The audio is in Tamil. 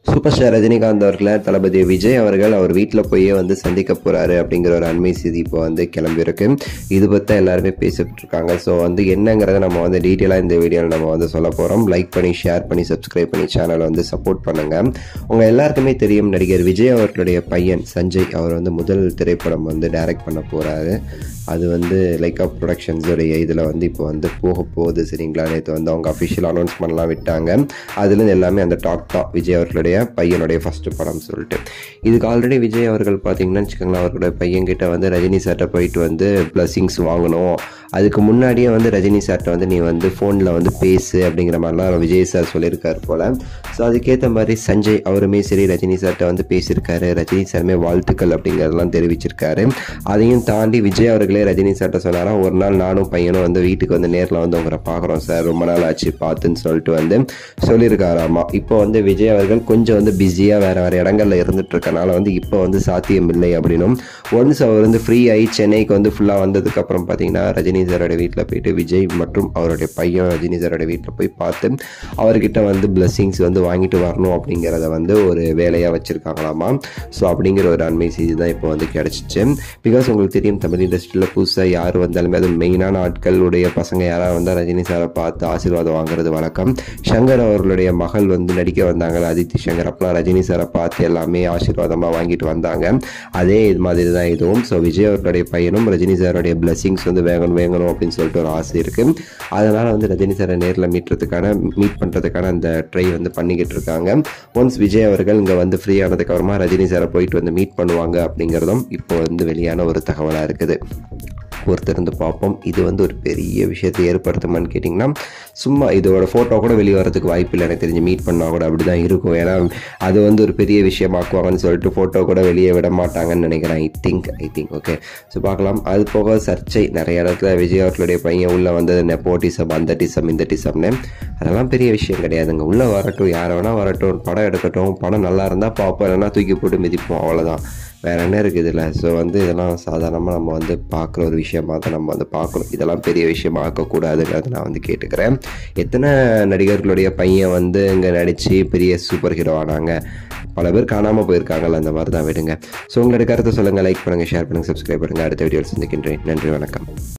சூப்பர் ஸ்டார் ரஜினிகாந்த் அவர்களை தளபதி விஜய் அவர்கள் அவர் வீட்டில் போய் வந்து சந்திக்க போகிறாரு அப்படிங்கிற ஒரு அண்மை செய்தி இப்போ வந்து கிளம்பியிருக்கு இது பற்றி எல்லாருமே பேசிட்டு இருக்காங்க ஸோ வந்து என்னங்கிறத நம்ம வந்து டீட்டெயிலாக இந்த வீடியோவில் நம்ம வந்து சொல்ல போகிறோம் லைக் பண்ணி ஷேர் பண்ணி சப்ஸ்கிரைப் பண்ணி சேனலை வந்து சப்போர்ட் பண்ணுங்கள் உங்கள் எல்லாருக்குமே தெரியும் நடிகர் விஜய் அவர்களுடைய பையன் சஞ்சய் அவர் வந்து முதல் திரைப்படம் வந்து டைரக்ட் பண்ண போகிறாரு அது வந்து லைக் ஆஃப் ப்ரொடக்ஷன்ஸோடைய இதில் வந்து இப்போ வந்து போக போகுது சரிங்களா நேற்று வந்து அவங்க அஃபிஷியல் அனௌன்ஸ்மெண்ட்லாம் விட்டாங்க அதுலேருந்து எல்லாமே அந்த டாக் தான் விஜய் அவர்களுடைய பையனுடைய ஃபஸ்ட்டு படம் சொல்லிட்டு இதுக்கு ஆல்ரெடி விஜய் அவர்கள் பார்த்தீங்கன்னா வச்சுக்கோங்களேன் அவர்களுடைய பையன்கிட்ட வந்து ரஜினி சார்ட்ட போயிட்டு வந்து பிளஸிங்ஸ் வாங்கணும் அதுக்கு முன்னாடியே வந்து ரஜினி சார்ட்ட வந்து நீ வந்து ஃபோனில் வந்து பேசு அப்படிங்கிற மாதிரிலாம் விஜய் சார் சொல்லியிருக்காரு போல் ஸோ அதுக்கேற்ற மாதிரி சஞ்சய் அவருமே சரி ரஜினி சார்ட்ட வந்து பேசியிருக்காரு ரஜினி சாருமே வாழ்த்துக்கள் அப்படிங்கிறதெல்லாம் தெரிவிச்சிருக்காரு அதையும் தாண்டி விஜய் அவர்களே ரஜினி சார்ட்ட சொன்னாராம் ஒரு நாள் நானும் பையனும் வந்து வீட்டுக்கு வந்து நேரில் வந்து உங்களை பார்க்குறோம் சார் ரொம்ப நாள் ஆச்சு பார்த்துன்னு சொல்லிட்டு வந்து சொல்லியிருக்காராமா இப்போ வந்து விஜய் அவர்கள் கொஞ்சம் வந்து பிஸியாக வேறு வேறு இடங்கள்ல இருந்துட்டு இருக்கனால வந்து இப்போ வந்து சாத்தியம் இல்லை அப்படின்னும் ஒன்ஸ் அவர் வந்து ஃப்ரீ ஆகி சென்னைக்கு வந்து ஃபுல்லாக வந்ததுக்கப்புறம் பார்த்தீங்கன்னா ரஜினி சாரோட வீட்டில் போயிட்டு விஜய் மற்றும் அவருடைய பையன் ரஜினி சாரோட வீட்டில் போய் பார்த்து அவர்கிட்ட வந்து பிளெஸ்ஸிங்ஸ் வந்து வாங்கிட்டு வரணும் அப்படிங்கிறத வந்து ஒரு வேலையாக வச்சுருக்காங்களாமா ஸோ அப்படிங்கிற ஒரு அண்மை செய்தி தான் இப்போ வந்து கிடச்சிச்சு பிகாஸ் உங்களுக்கு தெரியும் தமிழ் இண்டஸ்ட்ரியில் புதுசாக யார் வந்தாலுமே அது மெயினான ஆட்களுடைய பசங்க யாராவது வந்தால் ரஜினி சாரை பார்த்து ஆசீர்வாதம் வாங்குறது வழக்கம் சங்கர் அவர்களுடைய மகள் வந்து நடிக்க வந்தாங்க அதித்தி சங்கர் அப்பெல்லாம் ரஜினி சாரை பார்த்து எல்லாமே ஆசீர்வாதமாக வாங்கிட்டு வந்தாங்க அதே இது மாதிரி தான் இதுவும் ஸோ விஜய் அவர்களுடைய பையனும் ரஜினி சாருடைய பிளெஸிங்ஸ் வந்து வேகணும் வேகணும் அப்படின்னு சொல்லிட்டு ஒரு ஆசை இருக்குது அதனால் வந்து ரஜினி சாரை நேரில் மீட்டுறதுக்கான மீட் பண்ணுறதுக்கான அந்த ட்ரை வந்து பண்ணிக்கிட்டு இருக்காங்க ஒன்ஸ் விஜய் அவர்கள் இங்கே வந்து ஃப்ரீ ஆனதுக்கு அப்புறமா ரஜினி சாரை போயிட்டு வந்து மீட் பண்ணுவாங்க அப்படிங்கிறதும் இப்போ வந்து வெளியான ஒரு தகவலாக இருக்குது பொறுத்திருந்து பார்ப்போம் இது வந்து ஒரு பெரிய விஷயத்தை ஏற்படுத்துமான்னு கேட்டிங்கன்னா சும்மா இதோட ஃபோட்டோ கூட வெளியே வரதுக்கு வாய்ப்பு இல்லை எனக்கு தெரிஞ்சு மீட் பண்ணால் கூட அப்படி தான் இருக்கும் ஏன்னா அது வந்து ஒரு பெரிய விஷயமாக்குவாங்கன்னு சொல்லிட்டு ஃபோட்டோ கூட வெளியே விட மாட்டாங்கன்னு நினைக்கிறேன் I think I think okay so பார்க்கலாம் அது போக சர்ச்சை நிறைய இடத்துல விஜய் அவர்களுடைய பையன் உள்ளே வந்தது நெப்போட்டிசம் அந்த டிசம் இந்த டிசம்னு அதெல்லாம் பெரிய விஷயம் கிடையாதுங்க உள்ளே வரட்டும் யாரை வேணால் வரட்டும் படம் எடுக்கட்டும் படம் நல்லா இருந்தால் பார்ப்போம் இல்லைன்னா தூக்கி போட்டு மிதிப்போம் அவ்வளோதான் வேற என்ன இருக்குது இதில் ஸோ வந்து இதெல்லாம் சாதாரணமாக நம்ம வந்து பார்க்குற ஒரு விஷயமா தான் நம்ம வந்து பார்க்கணும் இதெல்லாம் பெரிய விஷயமா ஆக்கக்கூடாதுங்கிறத நான் வந்து கேட்டுக்கிறேன் எத்தனை நடிகர்களுடைய பையன் வந்து இங்கே நடித்து பெரிய சூப்பர் ஹீரோ ஆனாங்க பல பேர் காணாமல் போயிருக்காங்கல்ல அந்த மாதிரி தான் விடுங்க ஸோ உங்களோட கருத்தை சொல்லுங்கள் லைக் பண்ணுங்கள் ஷேர் பண்ணுங்கள் சப்ஸ்கிரைப் பண்ணுங்கள் அடுத்த வீடியோவில் சந்திக்கின்றேன் நன்றி வணக்கம்